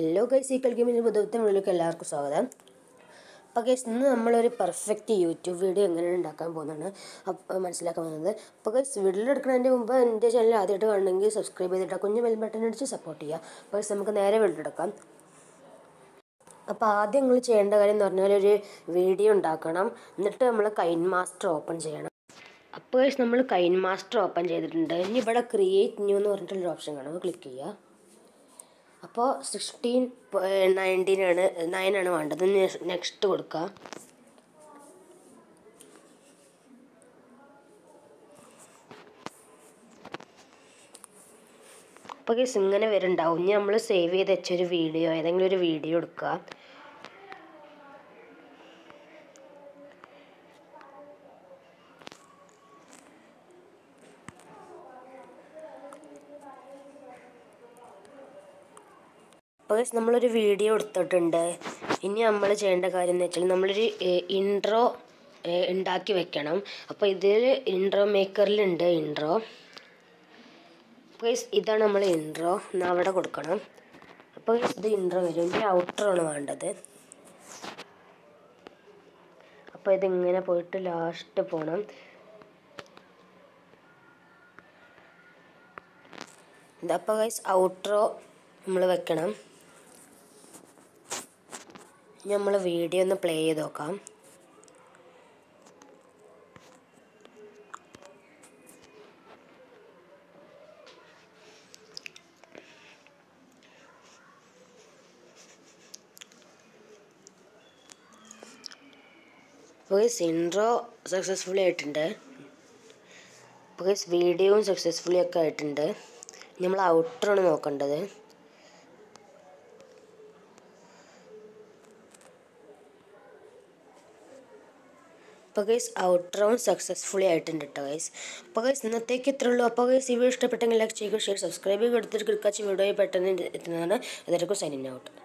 hello guys ഈ കളിക്കുമ്പോൾ പുതുവത്തെ വീട്ടിലേക്ക് എല്ലാവർക്കും സ്വാഗതം അപ്പോൾ ഗൈസ് ഇന്ന് നമ്മളൊരു പെർഫെക്റ്റ് യൂട്യൂബ് വീഡിയോ എങ്ങനെ ഉണ്ടാക്കാൻ പോകുന്നതാണ് അപ്പോൾ മനസ്സിലാക്കാൻ പോകുന്നത് അപ്പോൾ ഗൈസ് വീഡിയോ എടുക്കുന്നതിൻ്റെ മുമ്പ് എൻ്റെ ചാനൽ ആദ്യമായിട്ട് കാണണമെങ്കിൽ സബ്സ്ക്രൈബ് ചെയ്തിട്ട് കുഞ്ഞ് ബെൽ ബട്ടൺ അടിച്ച് സപ്പോർട്ട് ചെയ്യുക അപ്പോൾ ഗൈസ് നമുക്ക് നേരെ വീഡിയോ എടുക്കാം അപ്പോൾ ആദ്യം നിങ്ങൾ ചെയ്യേണ്ട കാര്യം എന്ന് പറഞ്ഞാൽ ഒരു വീഡിയോ ഉണ്ടാക്കണം എന്നിട്ട് നമ്മൾ കൈൻ മാസ്റ്റർ ഓപ്പൺ ചെയ്യണം അപ്പോൾ ഗൈസ് നമ്മൾ കൈൻ മാസ്റ്റർ ഓപ്പൺ ചെയ്തിട്ടുണ്ട് ഇനി ഇവിടെ ക്രിയേറ്റ് ന്യൂ എന്ന് പറഞ്ഞിട്ടുള്ളൊരു ഓപ്ഷൻ കാണും ക്ലിക്ക് ചെയ്യുക അപ്പോൾ സിക്സ്റ്റീൻ നയൻറ്റീൻ ആണ് നയൻ ആണ് വേണ്ടത് നെക്സ്റ്റ് കൊടുക്കുക അപ്പോൾ കേസ് ഇങ്ങനെ വരുന്നുണ്ടാവും ഇനി നമ്മൾ സേവ് ചെയ്ത് വെച്ചൊരു വീഡിയോ ഏതെങ്കിലും ഒരു വീഡിയോ എടുക്കുക അപ്പോൾ നമ്മളൊരു വീഡിയോ എടുത്തിട്ടുണ്ട് ഇനി നമ്മൾ ചെയ്യേണ്ട കാര്യം എന്ന് വെച്ചാൽ നമ്മളൊരു ഇൻട്രോ ഉണ്ടാക്കി വെക്കണം അപ്പോൾ ഇതിൽ ഇൻട്രോ മേക്കറിലുണ്ട് ഇൻട്രോ അപ്പോൾ ഇതാണ് നമ്മൾ ഇൻട്രോ എന്നാൽ അവിടെ കൊടുക്കണം അപ്പോൾ ഇത് ഇൻട്രോ വരും ഇനി ഔട്ടർ ആണ് വേണ്ടത് അപ്പോൾ ഇതിങ്ങനെ പോയിട്ട് ലാസ്റ്റ് പോകണം ഇതപ്പോൾ ഗൈസ് ഔട്ട്രോ നമ്മൾ വെക്കണം നമ്മൾ വീഡിയോ ഒന്ന് പ്ലേ ചെയ്ത് നോക്കാം അപ്പോൾ ഇൻട്രോ സക്സസ്ഫുള്ളി ആയിട്ടുണ്ട് അപ്പോൾ വീഡിയോയും സക്സസ്ഫുള്ളി ഒക്കെ ആയിട്ടുണ്ട് നമ്മൾ ഔട്ടറാണ് നോക്കേണ്ടത് അപ്പോൾ ഗൈസ് ഔട്ടറും സക്സസ്ഫുള്ളി ആയിട്ടുണ്ട് കേട്ടോ ഗൈസ് അപ്പോൾ ഗൈസ് ഇന്നത്തേക്ക് ഇത്രേ ഉള്ളൂ അപ്പോൾ ഗൈസ് ഈ വീഡിയോ ഇഷ്ടപ്പെട്ടെങ്കിൽ ലൈക്ക് ചെയ്യുക ഷെയർ സബ്സ്ക്രൈബ് ചെയ്ത് എടുത്തിട്ട് കിടക്കാച്ച വീഡിയോ പെട്ടെന്ന് എത്തുന്നതാണ് അതായിരിക്കും സൈനിങ് ഔട്ട്